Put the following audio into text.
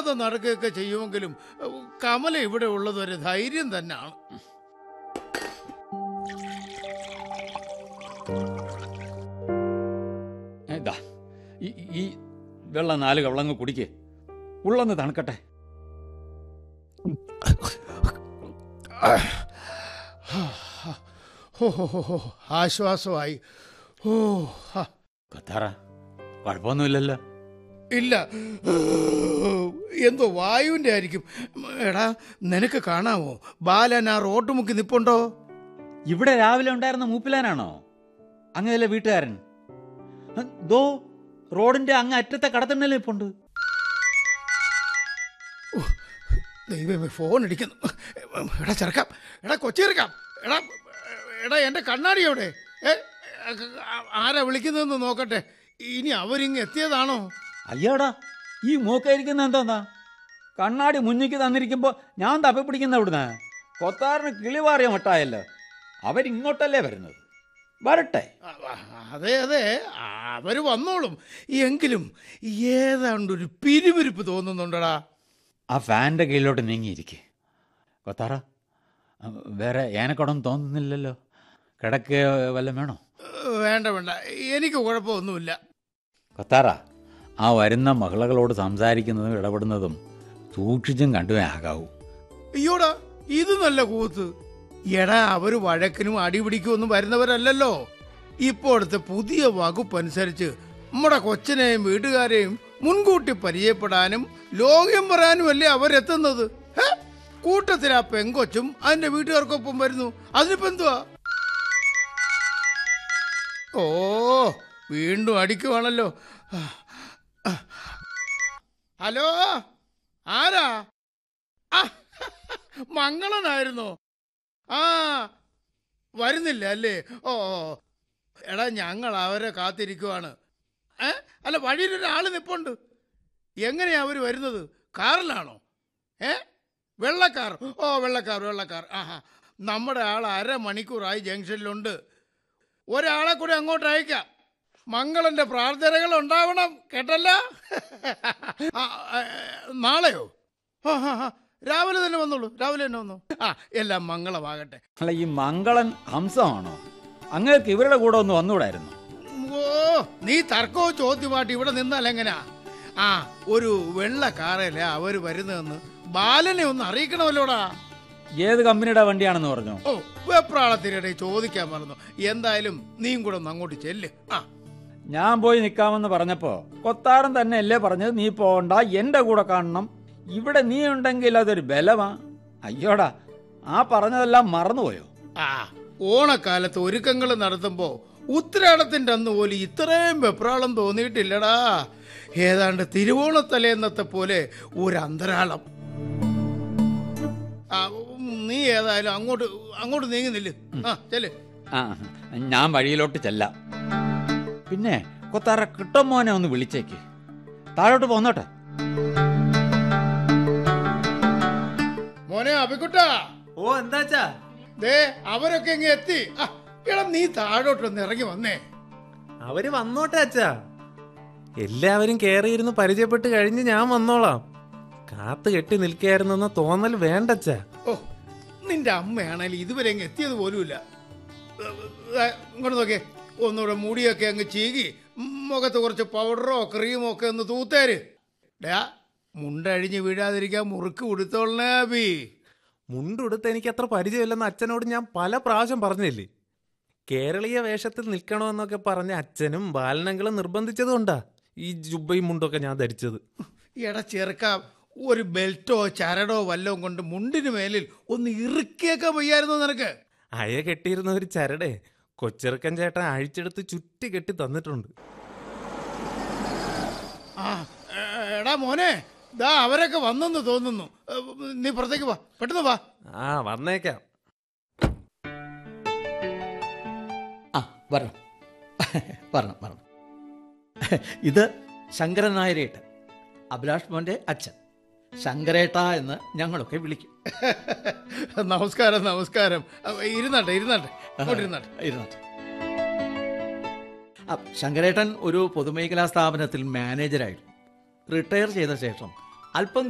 അറിയാതെ നടക്കുകയൊക്കെ ചെയ്യുമെങ്കിലും ഏഹ്, കമല ഇവിടെ ഉള്ളത് ഒരു ധൈര്യം തന്നെയാണ് ഇതാ ഈ ഈ വെള്ളം നാല് കവളങ്ങ് കുടിക്കേ ഉള്ളൊന്ന് തണുക്കട്ടെ ഹോ ഹോ ഹോ ഹോ ആശ്വാസമായി ഓ ഹാ. കൊത്താറ കുഴപ്പമൊന്നുമില്ലല്ലോ ഇല്ല എന്തോ വായുവിന്റെ ആയിരിക്കും എടാ നിനക്ക് കാണാമോ ബാലൻ ആ റോട്ട് മുക്കി നിപ്പുണ്ടോ ഇവിടെ രാവിലെ ഉണ്ടായിരുന്ന മൂപ്പിലാനാണോ അങ്ങനെയല്ലേ വീട്ടുകാരൻ ഹ, ദോ റോഡിന്റെ അങ്ങ് അറ്റത്തെ കടത്തണ്ണൽ ഇപ്പുണ്ട് ദൈവമേ ഫോൺ അടിക്കുന്നു എടാ ചെറുക്കാം എടാ കൊച്ചി ചെറുക്കാം എടാ എടാ എൻ്റെ കണ്ണാടി എവിടെ ഏ ആരാ വിളിക്കുന്നതെന്ന് നോക്കട്ടെ ഇനി അവരിങ്ങ് എത്തിയതാണോ അയ്യോടാ ഈ മൂക്കായിരിക്കുന്ന എന്താ കണ്ണാടി മുന്നിക്ക് തന്നിരിക്കുമ്പോ ഞാൻ തപ്പി പിടിക്കുന്ന ഇവിടുന്ന് കൊത്താറിന് കിളിവാറിയ മട്ടായല്ലോ അവരിങ്ങോട്ടല്ലേ വരുന്നത് വരട്ടെ ആ, ആ, അതെ അതെ അവര് വന്നോളും എങ്കിലും ഏതാണ്ട് ഒരു പിരിവിരിപ്പ് തോന്നുന്നുണ്ടടാ ആ ഫാൻ്റെ കീഴിലോട്ട് നീങ്ങിയിരിക്കെ കൊത്താറ ആ, വേറെ ഏനക്കുടം തോന്നുന്നില്ലല്ലോ കിടക്കുക വല്ലതും വേണോ വേണ്ട വേണ്ട എനിക്ക് കുഴപ്പമൊന്നുമില്ല കൊത്താറ ആ വരുന്ന മഹിളകളോട് സംസാരിക്കുന്നതും ഇടപെടുന്നതും സൂക്ഷിച്ചും കണ്ടുവേ ആകാവൂ അയ്യോടാ ഇത് നല്ല കൂത്ത് എടാ അവര് വഴക്കിനും അടിപിടിക്കും വരുന്നവരല്ലല്ലോ ഇപ്പോഴത്തെ പുതിയ വകുപ്പ് അനുസരിച്ച് നമ്മുടെ കൊച്ചിനെയും വീട്ടുകാരെയും മുൻകൂട്ടി പരിചയപ്പെടാനും ലോകം പറയാനും അല്ലേ അവരെത്തുന്നത് ഹെ? കൂട്ടത്തിൽ ആ പെങ്കൊച്ചും അതിന്റെ വീട്ടുകാർക്കൊപ്പം വരുന്നു അതിനിപ്പോ എന്തുവാ ഓ വീണ്ടും അടിക്കുവാണല്ലോ ഹലോ ആരാ ആ, മംഗളനായിരുന്നോ ആ വരുന്നില്ല അല്ലേ ഓ ഓ. എടാ ഞങ്ങൾ അവരെ കാത്തിരിക്കുവാണ് ഏ അല്ല വഴിയിൽ ഒരാൾ നിപ്പുണ്ട് എങ്ങനെയാ അവർ വരുന്നത് കാറിലാണോ ഏ വെള്ളക്കാർ ഓ വെള്ളക്കാർ വെള്ളക്കാർ ആഹാ നമ്മുടെ ആൾ അരമണിക്കൂറായി ജംഗ്ഷനിലുണ്ട് ഒരാളെ കൂടി അങ്ങോട്ട് അയക്കാം മംഗളന്റെ പ്രാർത്ഥനകൾ ഉണ്ടാവണം കേട്ടല്ല ആ, ആ, നാളെയോ ആ, ആ, ആ. രാവിലെ തന്നെ വന്നോളൂ രാവിലെ തന്നെ വന്നോ ആ എല്ലാം മംഗളമാകട്ടെ അല്ല ഈ മംഗളൻ ഹംസമാണോ അങ്ങേർക്ക് ഇവരുടെ കൂടെ ഒന്ന് വന്നുകൂടായിരുന്നു ഓ നീ തർക്കവും ചോദ്യമായിട്ട് ഇവിടെ നിന്നാൽ എങ്ങനാ ആ ഒരു വെള്ള കാറല്ലേ അവര് വരുന്നതെന്ന് ബാലനെ ഒന്ന് അറിയിക്കണമല്ലോടാ ഏത് കമ്പനിയുടെ വണ്ടിയാണെന്ന് പറഞ്ഞു ഓ വെപ്രാളത്തിനിടെ ചോദിക്കാൻ മറന്നു എന്തായാലും നീയും കൂടെ ഒന്ന് അങ്ങോട്ട് ചെല്ല് ആ ഞാൻ പോയി നിൽക്കാമെന്ന് പറഞ്ഞപ്പോ കൊത്താടൻ തന്നെ അല്ലേ പറഞ്ഞത് നീ പോകണ്ട എന്റെ കൂടെ കാണണം ഇവിടെ നീ ഉണ്ടെങ്കിൽ അതൊരു ബലമാ അയ്യോടാ ആ പറഞ്ഞതെല്ലാം മറന്നുപോയോ ആ ഓണക്കാലത്ത് ഒരുക്കങ്ങൾ നടത്തുമ്പോ ഉത്തരാടത്തിന്റെ അന്ന് പോലും ഇത്രയും വെപ്രാളം തോന്നിയിട്ടില്ലടാ ഏതാണ്ട് തിരുവോണത്തലേന്നത്തെ പോലെ ഒരു അന്തരാളം ആ ഉം, നീ ഏതായാലും അങ്ങോട്ട് അങ്ങോട്ട് നീങ്ങുന്നില്ല ആ ചെല് ആ ഞാൻ വഴിയിലോട്ട് ചെല്ലാം പിന്നെ കൊത്താറ കിട്ടും മോനെ ഒന്ന് വിളിച്ചേക്ക് താഴോട്ട് പോന്നോട്ടെ മോനെ അഭിക്കുട്ടാ ഓ എന്താച്ചാ ദേ അവരൊക്കെ ഇങ്ങ് എത്തി ആ, എടാ നീ താഴോട്ടൊന്ന് ഇറങ്ങി വന്നേ അവര് വന്നോട്ടെ അച്ഛാ എല്ലാവരും കേറിയിരുന്ന് പരിചയപ്പെട്ട് കഴിഞ്ഞ് ഞാൻ വന്നോളാം കാത്തു കെട്ടി നിൽക്കായിരുന്നെന്ന തോന്നൽ വേണ്ടച്ചാ ഓ നിന്റെ അമ്മയാണെങ്കിൽ ഇതുവരെ അങ്ങ് എത്തിയത് പോലുമില്ല ഏ, ഏ, ഇങ്ങോട്ട് നോക്കിയേ ഒന്നുകൂടെ മുടിയൊക്കെ അങ്ങ് ചീകി ഉം, മുഖത്ത് കുറച്ച് പൗഡറോ ക്രീമോ ഒക്കെ ഒന്ന് തൂത്തേര് ഡാ മുണ്ടഴിഞ്ഞ് വീഴാതിരിക്കാൻ മുറുക്ക് കൊടുത്തോളണേ അബി മുണ്ടുടുത്ത് എനിക്ക് അത്ര പരിചയമില്ലെന്ന് അച്ഛനോട് ഞാൻ പല പ്രാവശ്യം പറഞ്ഞില്ലേ കേരളീയ വേഷത്തിൽ നിൽക്കണമെന്നൊക്കെ പറഞ്ഞ അച്ഛനും ബാലനങ്ങളും നിർബന്ധിച്ചതുകൊണ്ടാ ഈ ജുബയും മുണ്ടൊക്കെ ഞാൻ ധരിച്ചത് എടാ ചെറുക്ക ഒരു ബെൽറ്റോ ചരടോ വല്ലതും കൊണ്ട് മുണ്ടിന് മേലിൽ ഒന്ന് ഇറുക്കിയൊക്കെ വയ്യായിരുന്നു നിനക്ക് അയ കെട്ടിയിരുന്ന ഒരു ചരടെ കൊച്ചിറക്കൻ ചേട്ടൻ അഴിച്ചെടുത്ത് ചുറ്റി കെട്ടി തന്നിട്ടുണ്ട് ആ ഏ, എടാ മോനെ ദാ അവരൊക്കെ വന്നെന്ന് തോന്നുന്നു ഏ, നീ പുറത്തേക്ക് വാ പെട്ടെന്ന് വാ ആ വന്നേക്കാം ആ വരണം വരണം വരണം ഇത് ശങ്കരൻ നായരേട്ടൻ അഭിലാഷ് മോൻ്റെ അച്ഛൻ ശങ്കരേട്ട എന്ന് ഞങ്ങളൊക്കെ വിളിക്കും നമസ്കാരം നമസ്കാരം അ, ഇരുന്നാട്ടെ ഇരുന്നാട്ടെ അങ്ങോട്ട് ഇരുന്നാട്ടെ ഇരുന്നിട്ട് ആ, ശങ്കരേട്ടൻ ഒരു പൊതുമേഖലാ സ്ഥാപനത്തിൽ മാനേജരായിരുന്നു റിട്ടയർ ചെയ്ത ശേഷം അല്പം